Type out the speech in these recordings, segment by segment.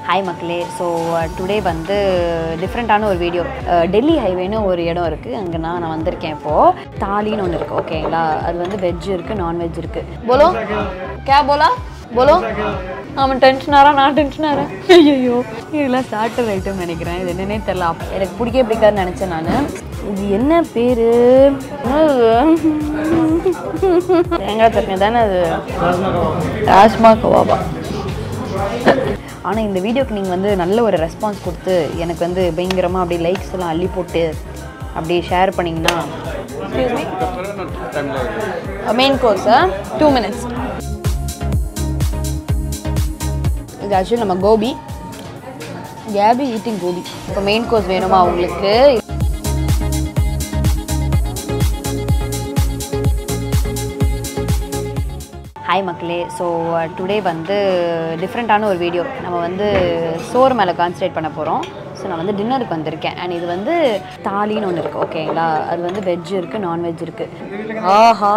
hi மக்களே so today வந்து டிஃப்ரெண்ட்டான ஒரு வீடியோ டெல்லி ஹைவேன்னு ஒரு இடம் இருக்குது அங்கே நான் நான் வந்திருக்கேன் இப்போது தாலின்னு ஒன்று இருக்குது ஓகேங்களா அது வந்து வெஜ் இருக்குது நான்வெஜ் இருக்குது போலோ கே போலா போலோ அவன் டென்ஷனாரா நான் டென்ஷனாரா ஐயோ இதெல்லாம் ஸ்டார்டர் ஐட்டம் நினைக்கிறேன் இது என்னன்னே தெரில எனக்கு பிடிக்கவே பிடிக்காதுன்னு நினச்சேன் நான் இது என்ன பேர் தேங்காய் சட்னி தானே அது ராஜ்மா கவாபா ஆனால் இந்த வீடியோக்கு நீங்கள் வந்து நல்ல ஒரு ரெஸ்பான்ஸ் கொடுத்து எனக்கு வந்து பயங்கரமாக அப்படியே லைக்ஸ் எல்லாம் அள்ளி போட்டு அப்படியே ஷேர் பண்ணிங்கன்னா மெயின் கோர்ஸா டூ மினிட்ஸ் இது ஆக்சுவலி நம்ம கோபி கேபி ஈட்டிங் கோபி இப்போ மெயின் கோர்ஸ் வேணுமா உங்களுக்கு ஹாய் மக்களே ஸோ டுடே வந்து டிஃப்ரெண்ட்டான ஒரு வீடியோ நம்ம வந்து சோறு மேலே கான்சன்ட்ரேட் பண்ண போகிறோம் ஸோ நான் வந்து டின்னருக்கு வந்திருக்கேன் அண்ட் இது வந்து தாலின்னு ஒன்று இருக்குது ஓகேங்களா அது வந்து வெஜ் இருக்குது நான்வெஜ் இருக்குது ஆஹா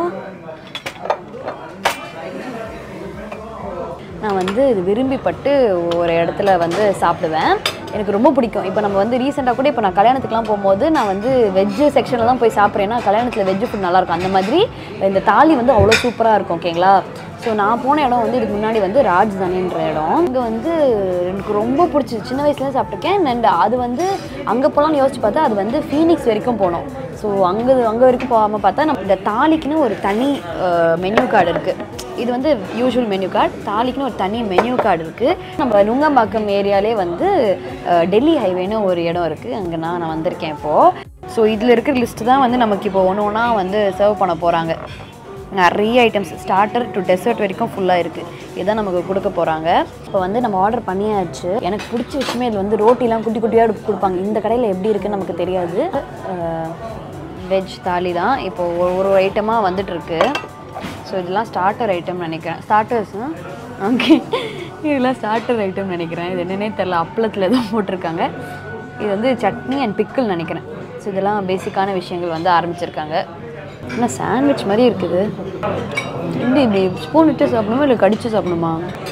நான் வந்து இது விரும்பிப்பட்டு ஒரு இடத்துல வந்து சாப்பிடுவேன் எனக்கு ரொம்ப பிடிக்கும் இப்போ நம்ம வந்து ரீசெண்டாக கூட இப்போ நான் கல்யாணத்துக்குலாம் போகும்போது நான் வந்து வெஜ்ஜு செக்ஷனில் தான் போய் சாப்பிட்றேன்னா கல்யாணத்தில் வெஜ்ஜு ஃபுட் நல்லாயிருக்கும் அந்த மாதிரி இந்த தாலி வந்து அவ்வளோ சூப்பராக இருக்கும் ஓகேங்களா ஸோ நான் போன இடம் வந்து இதுக்கு முன்னாடி வந்து ராஜ்தானின்ற இடம் இங்கே வந்து எனக்கு ரொம்ப பிடிச்சிது சின்ன வயசுலேருந்து சாப்பிட்ருக்கேன் அண்ட் அது வந்து அங்கே போகலான்னு யோசிச்சு பார்த்தா அது வந்து ஃபீனிக்ஸ் வரைக்கும் போனோம் ஸோ அங்கே அங்கே வரைக்கும் போகாமல் பார்த்தா நம்ம இந்த தாலிக்குன்னு ஒரு தனி மெனு கார்டு இருக்குது இது வந்து யூஷுவல் மெனு கார்டு தாலிக்குன்னு ஒரு தனி மெனு கார்டு இருக்குது நம்ம நுங்கம்பாக்கம் ஏரியாலே வந்து அஹ், டெல்லி ஹைவேன்னு ஒரு இடம் இருக்குது அங்கே நான் நான் வந்திருக்கேன் இப்போது ஸோ இதில் இருக்கிற லிஸ்ட்டு தான் வந்து நமக்கு இப்போ ஒன்று ஒன்றா வந்து சர்வ் பண்ண போகிறாங்க நிறைய ஐட்டம்ஸ் ஸ்டார்டர் டு டெசர்ட் வரைக்கும் ஃபுல்லாக இருக்குது இதுதான் நமக்கு கொடுக்க போகிறாங்க இப்போ வந்து நம்ம ஆர்டர் பண்ணியாச்சு எனக்கு பிடிச்ச விஷயமே இது வந்து ரோட்டிலாம் குட்டி குட்டியாக கொடுப்பாங்க இந்த கடையில் எப்படி இருக்குன்னு நமக்கு தெரியாது வெஜ் தாலி தான் இப்போ ஒரு ஒரு ஐட்டமாக வந்துட்டு இருக்கு ஸோ இதெல்லாம் ஸ்டார்டர் ஐட்டம் நினைக்கிறேன் ஸ்டார்டர்ஸ் ஓகே இதெல்லாம் ஸ்டார்டர் ஐட்டம் நினைக்கிறேன் இது என்னன்னே தெரில அப்பளத்தில் எதுவும் போட்டிருக்காங்க இது வந்து சட்னி அண்ட் பிக்கிள் நினைக்கிறேன் ஸோ இதெல்லாம் பேசிக்கான விஷயங்கள் வந்து ஆரம்பிச்சிருக்காங்க ஆனால் சாண்ட்விச் மாதிரி இருக்குது இந்த இப்படி ஸ்பூன் விட்டு சாப்பிடணுமா இல்லை கடிச்சு சாப்பிடணுமா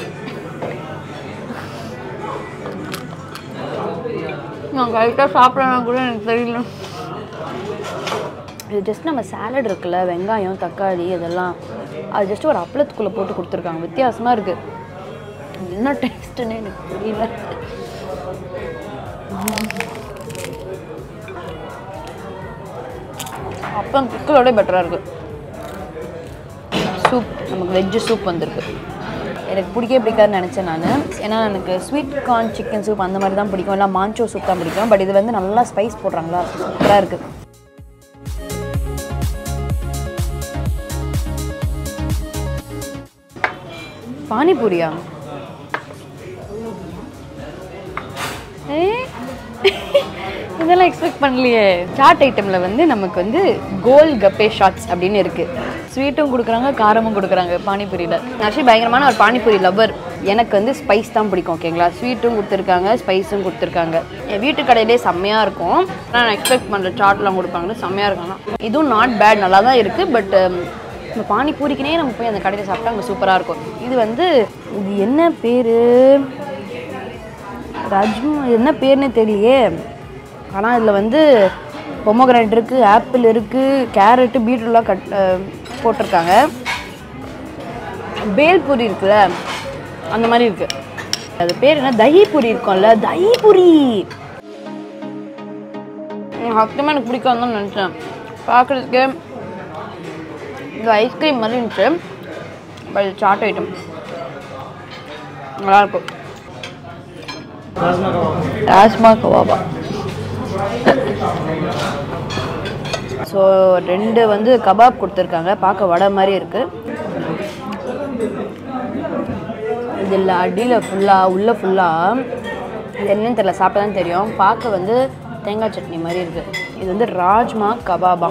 நான் கரெக்டாக சாப்பிட்றேன்னா கூட எனக்கு தெரியல இது ஜஸ்ட் நம்ம சாலட் இருக்குல்ல வெங்காயம் தக்காளி இதெல்லாம் அது ஜஸ்ட் ஒரு அப்பளத்துக்குள்ளே போட்டு கொடுத்துருக்காங்க வித்தியாசமாக இருக்குது என்ன டேஸ்ட்டுன்னு எனக்கு தெரியல அப்பம் பிக்கலோட பெட்டராக இருக்குது சூப் நமக்கு வெஜ்ஜு சூப் வந்திருக்கு எனக்கு பிடிக்கவே பிடிக்காதுன்னு நினச்சேன் நான் ஏன்னா எனக்கு ஸ்வீட் கார்ன் சிக்கன் சூப் அந்த மாதிரி தான் பிடிக்கும் இல்லை மாஞ்சோ சூப் தான் பிடிக்கும் பட் இது வந்து நல்லா ஸ்பைஸ் போடுறாங்களா சூப்பராக இருக்குது பானிபூரியா ஏய், இதெல்லாம் எக்ஸ்பெக்ட் பண்ணலையே சாட் ஐட்டமில் வந்து நமக்கு வந்து கோல் கப்பே ஷாட்ஸ் அப்படின்னு இருக்குது ஸ்வீட்டும் கொடுக்குறாங்க காரமும் கொடுக்குறாங்க பானிபூரியில் ஆக்சுவலி பயங்கரமான ஒரு பானிபூரி லவர் எனக்கு வந்து ஸ்பைஸ் தான் பிடிக்கும் ஓகேங்களா ஸ்வீட்டும் கொடுத்துருக்காங்க ஸ்பைஸும் கொடுத்துருக்காங்க என் வீட்டு கடையிலே செம்மையாக இருக்கும் ஆனால் நான் எக்ஸ்பெக்ட் பண்ணுற சாட்லாம் கொடுப்பாங்கன்னு செம்மையாக இருக்காங்க இதுவும் நாட் பேட் நல்லா தான் இருக்குது பட் இந்த பானிபூரிக்குனே நம்ம போய் அந்த கடையில் சாப்பிட்டா அங்கே சூப்பராக இருக்கும் இது வந்து இது என்ன பேர் ரஜ்மா என்ன பேர்னே தெரியலையே ஆனால் இதில் வந்து பொமோகிரானட் இருக்குது ஆப்பிள் இருக்குது கேரட்டு பீட்ரூட்லாம் கட் அஹ், போட்டிருக்காங்க பேல்பூரி இருக்குல்ல அந்த மாதிரி இருக்குது அது பேர் என்ன தஹி பூரி இருக்கும்ல தஹி பூரி சத்தியமாக எனக்கு பிடிக்காதுன்னு தான் நினச்சேன் பார்க்குறதுக்கு இது ஐஸ்கிரீம் மாதிரி இருந்துச்சு பட் சாட் ஐட்டம் நல்லாயிருக்கும் ராஜ்மா கவாபா ஸோ ரெண்டு வந்து கபாப் கொடுத்துருக்காங்க பார்க்க வடை மாதிரி இருக்குது இதில் அடியில் ஃபுல்லாக உள்ளே ஃபுல்லாக இது என்னன்னு தெரியல சாப்பிட்டா தான் தெரியும் பார்க்க வந்து தேங்காய் சட்னி மாதிரி இருக்குது இது வந்து ராஜ்மா கபாபா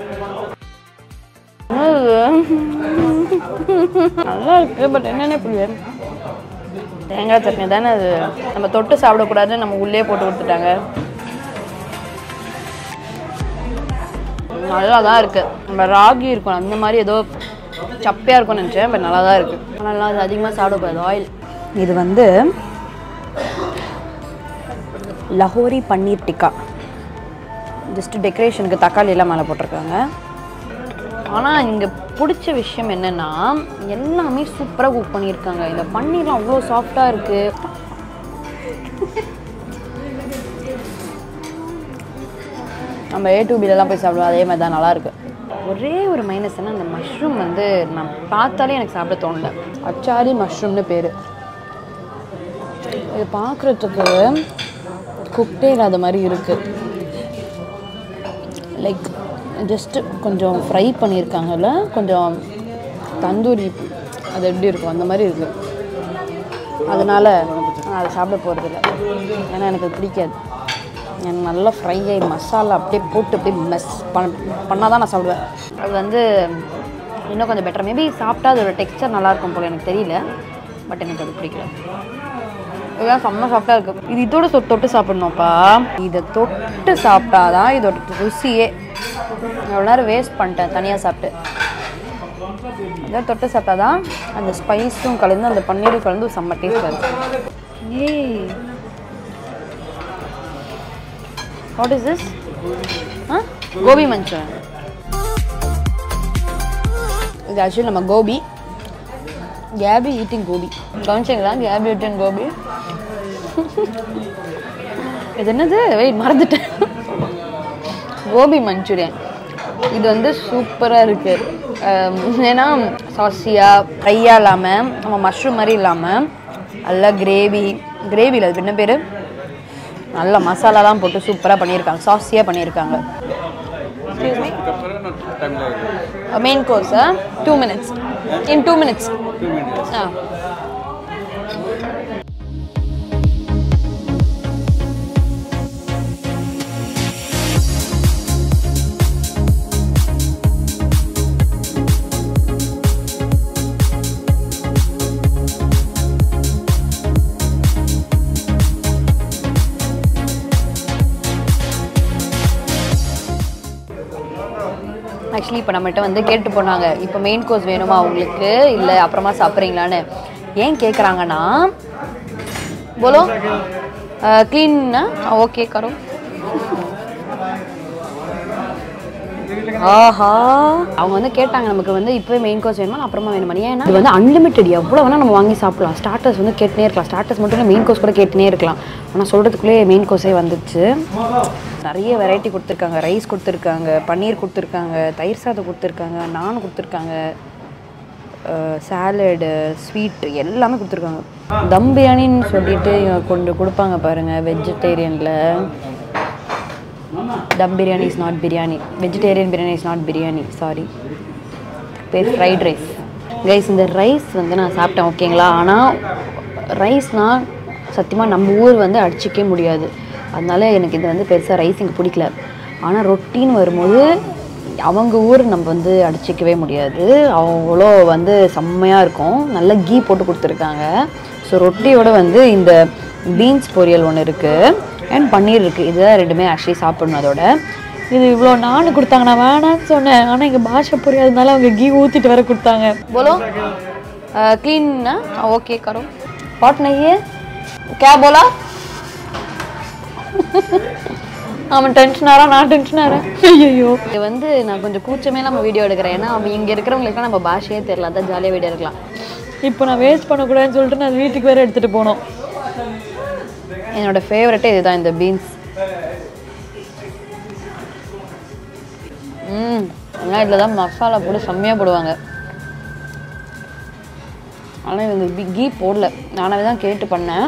நல்லா இருக்குது பட் என்னென்ன புரியாது தேங்காய் சட்னி தானே அது நம்ம தொட்டு சாப்பிடக்கூடாதுன்னு நம்ம உள்ளே போட்டு கொடுத்துட்டாங்க நல்லா தான் இருக்குது நம்ம ராகி இருக்கும் அந்த மாதிரி ஏதோ சப்பையாக இருக்கும்னு நினச்சேன் பட் நல்லா தான் இருக்குது நல்லா அது அதிகமாக சாப்பிடக்கூடாது ஆயில் இது வந்து லஹோரி பன்னீர் டிக்கா ஜஸ்ட் டெக்கரேஷனுக்கு தக்காளி எல்லாம் மேலே போட்டிருக்காங்க ஆனால் இங்கே பிடிச்ச விஷயம் என்னென்னா எல்லாமே சூப்பராக குக் பண்ணியிருக்காங்க இந்த பன்னீர்லாம் அவ்வளோ சாஃப்டாக இருக்குது நம்ம ஏ டூ பிலெலாம் போய் சாப்பிடுவோம் அதே மாதிரி தான் நல்லாயிருக்கு ஒரே ஒரு மைனஸ் என்ன அந்த மஷ்ரூம் வந்து நான் பார்த்தாலே எனக்கு சாப்பிட தோணல அச்சாரி மஷ்ரூம்னு பேர் இது பார்க்குறதுக்கு குக்டே இல்லாத மாதிரி இருக்குது லைக் ஜஸ்ட்டு கொஞ்சம் ஃப்ரை பண்ணியிருக்காங்கல்ல கொஞ்சம் தந்தூரி அது எப்படி இருக்கும் அந்த மாதிரி இருக்குது அதனால் நான் அதை சாப்பிட போகிறதில்ல ஏன்னா எனக்கு அது பிடிக்காது எனக்கு நல்லா ஃப்ரை ஆகி மசாலா அப்படியே போட்டு அப்படியே மெஸ் பண் பண்ணால் தான் நான் சாப்பிடுவேன் அது வந்து இன்னும் கொஞ்சம் பெட்டர் மேபி சாப்பிட்டா அதோட டெக்ஸ்சர் நல்லாயிருக்கும் போல் எனக்கு தெரியல பட் எனக்கு அது பிடிக்கல இதெல்லாம் செம்ம சாஃப்டாக இருக்குது இது இதோட சொ தொட்டு சாப்பிட்ணும்ப்பா இதை தொட்டு சாப்பிட்டாதான் இதோட ருசியே எவ்வளோ நேரம் வேஸ்ட் பண்ணிட்டேன் தனியாக சாப்பிட்டு இதை தொட்டு சாப்பிட்டாதான் அந்த ஸ்பைஸும் கலந்து அந்த பன்னீரும் கலந்து ஒரு செம்ம டேஸ்ட் வருது ஏய் what is this ah gobi manchurian இது ஆக்சுவலி நம்ம கோபி கேபி ஈட்டிங் கோபி கவனிச்சிங்களா கேபி ஈட்டிங் கோபி இது என்னது வெயிட் மறந்துட்டேன் கோபி மஞ்சூரியன் இது வந்து சூப்பராக இருக்குது ஏன்னா சாஸியாக ஃப்ரையாக இல்லாமல் நம்ம மஷ்ரூம் மாதிரி இல்லாமல் நல்லா கிரேவி கிரேவியில் அது என்ன பேர் நல்ல மசாலாலாம் போட்டு சூப்பராக பண்ணியிருக்காங்க சாஸியாக பண்ணியிருக்காங்க main course two minutes in two minutes ah actually இப்போ நம்மகிட்ட வந்து கேட்டு போனாங்க இப்போ மெயின் கோர்ஸ் வேணுமா உங்களுக்கு இல்லை அப்புறமா சாப்பிட்றீங்களான்னு ஏன் கேட்குறாங்கன்னா போலோ க்ளீன் ஓகே கரோ ஆஹா அவங்க வந்து கேட்டாங்க நமக்கு வந்து இப்போவே மெயின் கோர்ஸ் வேணுமா அப்புறமா வேணுமா ஏன்னா இது வந்து அன்லிமிட்டெட் எவ்வளோ வேணால் நம்ம வாங்கி சாப்பிடலாம் ஸ்டார்டர்ஸ் வந்து கேட்டுனே இருக்கலாம் ஸ்டார்டர்ஸ் மட்டும் இல்லை மெயின் கோர்ஸ் கூட கேட்டுனே இருக்கலாம் ஆனால் சொல்கிறதுக்குள்ளே மெயின் கோர்ஸே வந்துச்சு நிறைய வெரைட்டி கொடுத்துருக்காங்க ரைஸ் கொடுத்துருக்காங்க பன்னீர் கொடுத்துருக்காங்க தயிர் சாதம் கொடுத்துருக்காங்க நான் கொடுத்துருக்காங்க சாலடு ஸ்வீட் எல்லாமே கொடுத்துருக்காங்க தம் பிரியாணின்னு சொல்லிட்டு இவங்க கொண்டு கொடுப்பாங்க பாருங்கள் வெஜிடேரியனில் dum biryani is not biryani vegetarian biryani is not biryani sorry பேர் ஃப்ரைட் ரைஸ் கைஸ் இந்த ரைஸ் வந்து நான் சாப்பிட்டேன் ஓகேங்களா ஆனால் ரைஸ்னால் சத்தியமாக நம்ம ஊர் வந்து அடிச்சிக்கவே முடியாது அதனால எனக்கு இது வந்து பெருசாக ரைஸ் இங்கே பிடிக்கல ஆனால் ரொட்டின்னு வரும்போது அவங்க ஊர் நம்ம வந்து அடிச்சிக்கவே முடியாது அவ்வளோ வந்து செம்மையாக இருக்கும் நல்ல கீ போட்டு கொடுத்துருக்காங்க ஸோ ரொட்டியோட வந்து இந்த பீன்ஸ் பொரியல் ஒன்று இருக்குது அண்ட் பன்னீர் இருக்குது இதுதான் ரெண்டுமே ஆக்சுவலி சாப்பிடணும் அதோட இது இவ்வளோ நான் கொடுத்தாங்க நான் வேணான்னு சொன்னேன் ஆனால் எங்கள் பாஷை புரியாதனால அவங்க கீ ஊற்றிட்டு வர கொடுத்தாங்க போலோ க்ளீன் ஓகே கரோ பாட் நையே கே போலா அவன் டென்ஷன் ஆறா நான் டென்ஷன் ஆறேன் ஐயோ இது வந்து நான் கொஞ்சம் கூச்சமே நம்ம வீடியோ எடுக்கிறேன் ஏன்னா அவன் இங்கே இருக்கிறவங்களுக்கு நம்ம பாஷையே தெரியல அதான் ஜாலியாக வீடியோ எடுக்கலாம் இப்போ நான் வேஸ்ட் பண்ணக்கூடாதுன்னு சொல்லிட்டு நான் வீட்டுக்கு வேறு எடுத்துகிட்டு போனோம் என்னோட ஃபேவரட்டே இதுதான் இந்த பீன்ஸ் ம் ஆனால் இதில் தான் மசாலா போட்டு செம்மையாக போடுவாங்க ஆனால் இவங்க பி- கீ போடல நானாவே தான் கேட்டு பண்ணேன்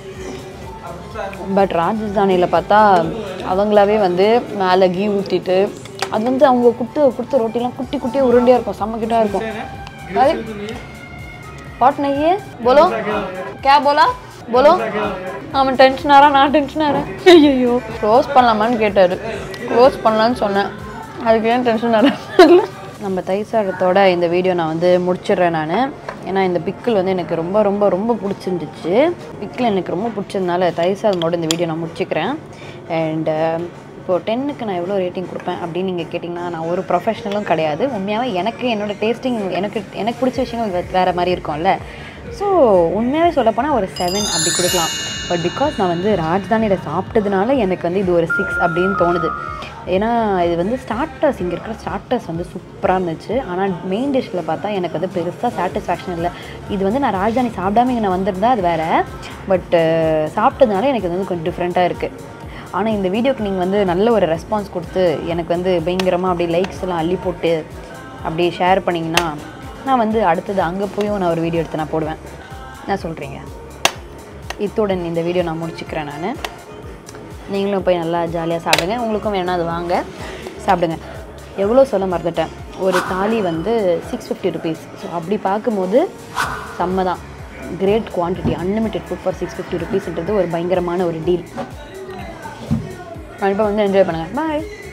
பட் ராஜஸ்தானியில் பார்த்தா அவங்களாவே வந்து மேலே கீ ஊற்றிட்டு அது வந்து அவங்க கொடுத்து கொடுத்த ரொட்டிலாம் குட்டி குட்டியாக உருண்டையாக இருக்கும் செம்ம கிட்டா இருக்கும் அது பாட் நையே போலோ கே போலா போலோ அவன் டென்ஷன் ஆறா நான் டென்ஷன் ஆறேன் ஐயோ க்ளோஸ் பண்ணலாமான்னு கேட்டார் க்ளோஸ் பண்ணலான்னு சொன்னேன் அதுக்கு ஏன் டென்ஷன் ஆகிறேன் நம்ம தயிர் சாதத்தோட இந்த வீடியோ நான் வந்து முடிச்சிடுறேன் நான் ஏன்னா இந்த பிக்கிள் வந்து எனக்கு ரொம்ப ரொம்ப ரொம்ப பிடிச்சிருந்துச்சு பிக்கிள் எனக்கு ரொம்ப பிடிச்சதுனால தயிர் சாதமோட இந்த வீடியோ நான் முடிச்சுக்கிறேன் அண்ட் இப்போது டென்னுக்கு நான் எவ்வளோ ரேட்டிங் கொடுப்பேன் அப்படின்னு நீங்கள் கேட்டிங்கன்னா நான் ஒரு ப்ரொஃபஷனலும் கிடையாது உண்மையாகவே எனக்கு என்னோட டேஸ்டிங் எனக்கு எனக்கு பிடிச்ச விஷயங்கள் வே- வேறு மாதிரி இருக்கும்ல ஸோ உண்மையாகவே சொல்லப்போனால் ஒரு செவன் அப்படி கொடுக்கலாம் பட் பிகாஸ் நான் வந்து ராஜ்தானியில் சாப்பிட்டதுனால எனக்கு வந்து இது ஒரு சிக்ஸ் அப்படின்னு தோணுது ஏன்னா இது வந்து ஸ்டார்டர்ஸ் இங்கே இருக்கிற ஸ்டார்டர்ஸ் வந்து சூப்பராக இருந்துச்சு ஆனால் மெயின் டிஷ்ஷில் பார்த்தா எனக்கு வந்து பெருசாக சாட்டிஸ்ஃபேக்ஷன் இல்லை இது வந்து நான் ராஜ்தானி சாப்பிடாம இங்கே நான் வந்திருந்தா அது வேறு பட் சாப்பிட்டதுனால எனக்கு இது வந்து கொஞ்சம் டிஃப்ரெண்ட்டாக இருக்குது ஆனால் இந்த வீடியோக்கு நீங்கள் வந்து நல்ல ஒரு ரெஸ்பான்ஸ் கொடுத்து எனக்கு வந்து பயங்கரமாக அப்படியே லைக்ஸ் எல்லாம் அள்ளி போட்டு அப்படியே ஷேர் பண்ணிங்கன்னா நான் வந்து அடுத்தது அங்கே போயும் நான் ஒரு வீடியோ எடுத்து நான் போடுவேன் என்ன சொல்கிறீங்க இத்துடன் இந்த வீடியோ நான் முடிச்சுக்கிறேன் நான் நீங்களும் போய் நல்லா ஜாலியாக சாப்பிடுங்க உங்களுக்கும் வேணா அது வாங்க சாப்பிடுங்க எவ்வளோ சொல்ல மறந்துட்டேன் ஒரு தாலி வந்து சிக்ஸ் ஃபிஃப்டி ருபீஸ் ஸோ அப்படி பார்க்கும்போது செம்ம தான் great quantity unlimited food for six fifty ருபீஸ்ன்றது ஒரு பயங்கரமான ஒரு டீல் கண்டிப்பாக வந்து என்ஜாய் பண்ணுங்கள் பாய்